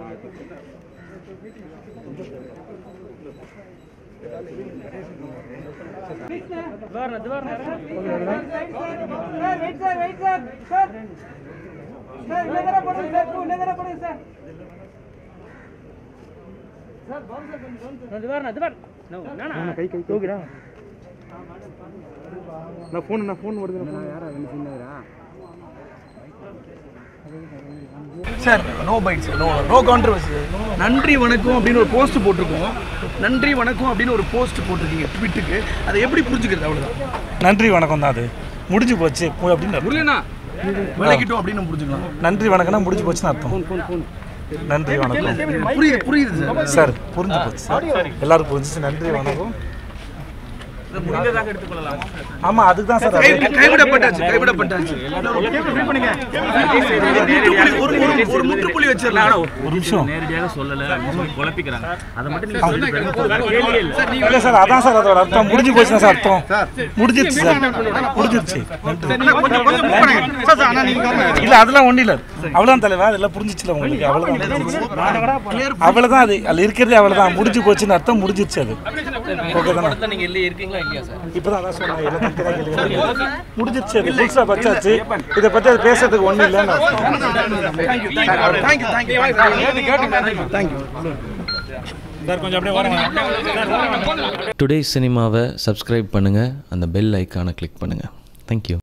Sir wait sir wait sir sir sir இல்ல தர போடுங்க சார் டூ இல்ல தர போடுங்க சார் கை கை தூக்குறா நான் ஃபோன் நான் ஃபோன் வருது sir no bites no no controversy நன்றி வணக்கம் அப்படின்னு ஒரு போஸ்ட் போட்டிருக்கோம் நன்றி வணக்கம் அப்படின்னு ஒரு போஸ்ட் போட்டிருக்கீங்க ட்விட்டுக்கு அதை எப்படி புரிஞ்சுக்கிறது அவ்வளோதான் நன்றி வணக்கம் தான் அது முடிஞ்சு போச்சு போ அப்படின்னு அர்த்தம். விளக்கிட்டோம் அப்படின்னு புரிஞ்சுக்கலாம் நன்றி வணக்கம்னா முடிஞ்சு போச்சுன்னு அர்த்தம் நன்றி வணக்கம் புரியுது புரியுது சார் சார் புரிஞ்சு போச்சு எல்லாரும் புரிஞ்சுச்சு நன்றி வணக்கம் ஆமா அதுக்கு தான் சார் கை- அது. கைவிடப்பட்டாச்சு கைவிடப்பட்டாச்சு முற்றுப்புள்ளி ஒரு ஒரு- ஒரு முற்றுப்புள்ளி வச்சிடலாம் ஒரு நிமிஷம் நேரடியாக சொல்லல அப்படின்னு சொல்லி குழப்பிக்கிறாங்க அதை மட்டும் நீங்க சொல்லி பாருங்க. கேள்வியே இல்ல. இல்ல சார் அதான் சார் அதோட அர்த்தம் முடிஞ்சு போச்சுன்னா சார் அர்த்தம் முடிஞ்சிருச்சு சார் முடிஞ்சிருச்சு நன்றி இல்ல அதெல்லாம் ஒண்ணும் இல்ல அவ்வளவுதான் தலைவா அதெல்லாம் புரிஞ்சிச்சுல உங்களுக்கு அவ்வளவுதான் அவ்வளவுதான் அது அதுல இருக்கிறதே அவ்வளவுதான் முடிஞ்சு போச்சுன்னு அர்த்தம் முடிஞ்சிருச்சு அது ஓகே தானே படத்தை நீங்க இல்ல இருக்கீங்களா இல்லையா சார் இப்பதான் அதான் சொன்னேன் எல்லாம் தனித்தனியா கேளுங்க. முடிஞ்சிருச்சு அது புதுசா பச்சாச்சு இதை பத்தி அது பேசுறதுக்கு ஒண்ணும் இல்லைன்னு அர்த்தம். Thank you thank you thank you thank you today சினிமாவை சப்ஸ்கிரைப் பண்ணுங்கள் அந்த பெல் ஐக்கானை கிளிக் பண்ணுங்கள் தேங்க்யூ